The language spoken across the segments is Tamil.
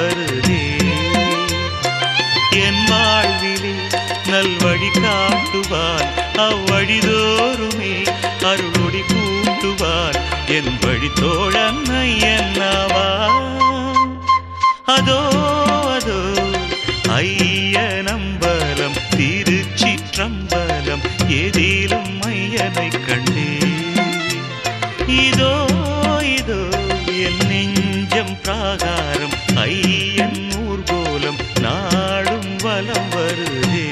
வருதே என் வாழ்விலே நல்வழி காட்டுவான் அவ்வழிதோறுமே அருளொடி கூட்டுவான் என் வழி தோழன் ஐயன்னாவான் அதோ அதோ ஐயனம்பலம் திருச்சிற்றம்பலம் எதிலும் ஐயனை கண்டே இதோ இதோ என் நெஞ்சம் பிராகாரம் ஐயன் ஊர்கோலம் நாடும் வலம் வருதே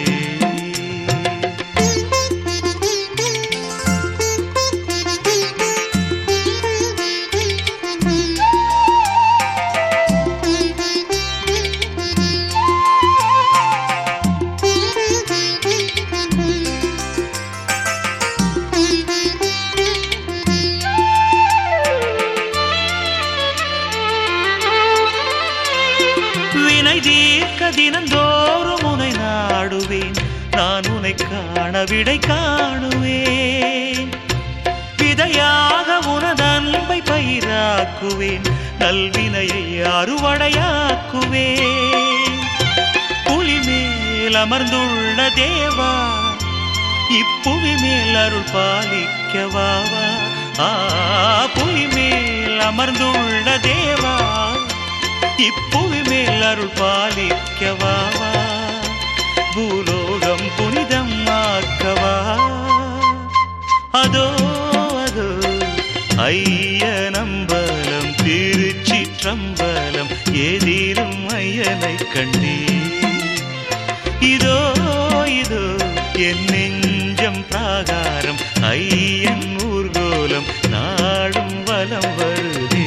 வினை தீர்க்க தினந்தோறும் உனை நாடுவேன் நான் உனை காண விடை காணுவேன் விதையாக உனதன்பை பயிராக்குவேன் நல்வினையை அறுவடையாக்குவேன் புலி மேல் அமர்ந்துள்ள தேவா இப்புவி மேல் அருள் பாலிக்கவாவா ஆ புலி மேல் அமர்ந்துள்ள தேவா இப்புவி மேல் அருள் பாலிக்கவாவா பூலோகம் புனிதம் ஆக்கவா அதோ அதோ ஐயனம்பலம் திருச்சிற்றம்பலம் எதிலும் ஐயனை கண்டே இதோ இதோ என் நெஞ்சம் பிராகாரம் ஐயன் ஊர்கோலம் நாடும் வலம் வருதே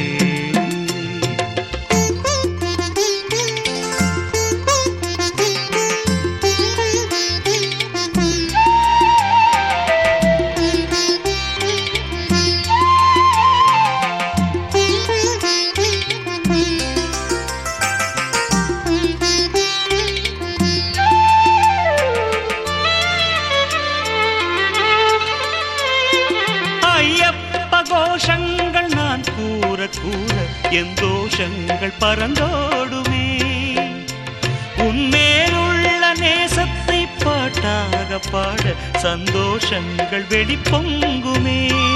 ஐயப்ப கோஷங்கள் நான் கூற கூற என் தோஷங்கள் பறந்தோடுமே உன்மேலுள்ள நேசத்தை பாட்டாக பாட சந்தோஷங்கள் வெளிப்பொங்குமே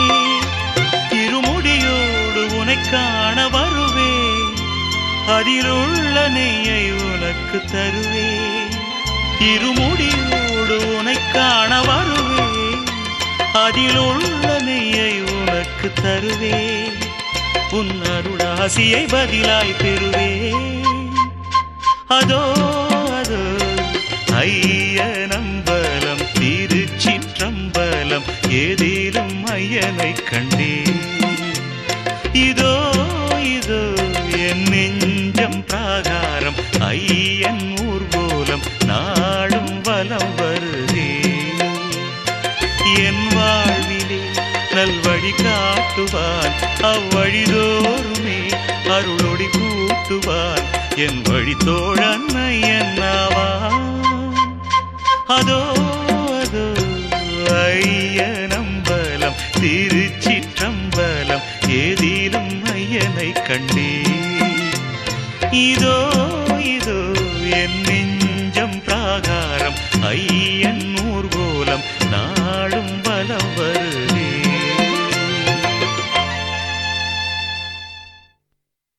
இருமுடியோடு உனை காண வருவேன் அதிலுள்ள நெய்யை உனக்கு தருவேன் இருமுடியோடு உனை காண வருவேன் அதிலுள்ள நெய்யை உனக்கு தருவேன் உன் அருளாசியை பதிலாய் பெறுவேன் அதோ அதோ ஐயனம்பலம் திருச்சிற்றம்பலம் ஏதிலும் ஐயனை கண்டேன் இதோ இதோ என் நெஞ்சம் பிராகாரம் ஐயன் ஊர்கோலம் நாடும் வலம் வருதே என் வாழ்விலே நல்வழி காட்டுவான் அவ்வழிதோறுமே அருளொடி கூட்டுவான் என் வழி தோழன் ஐயன்னாவான் அதோ அதோ ஐயனம்பலம் திருச்சிற்றம்பலம் ஏதிலும் ஐயனை கண்டே இதோ இதோ என் நெஞ்சம் பிராகாரம் ஐயன் ஊர்கோலம் நாடும் வலம் வருதே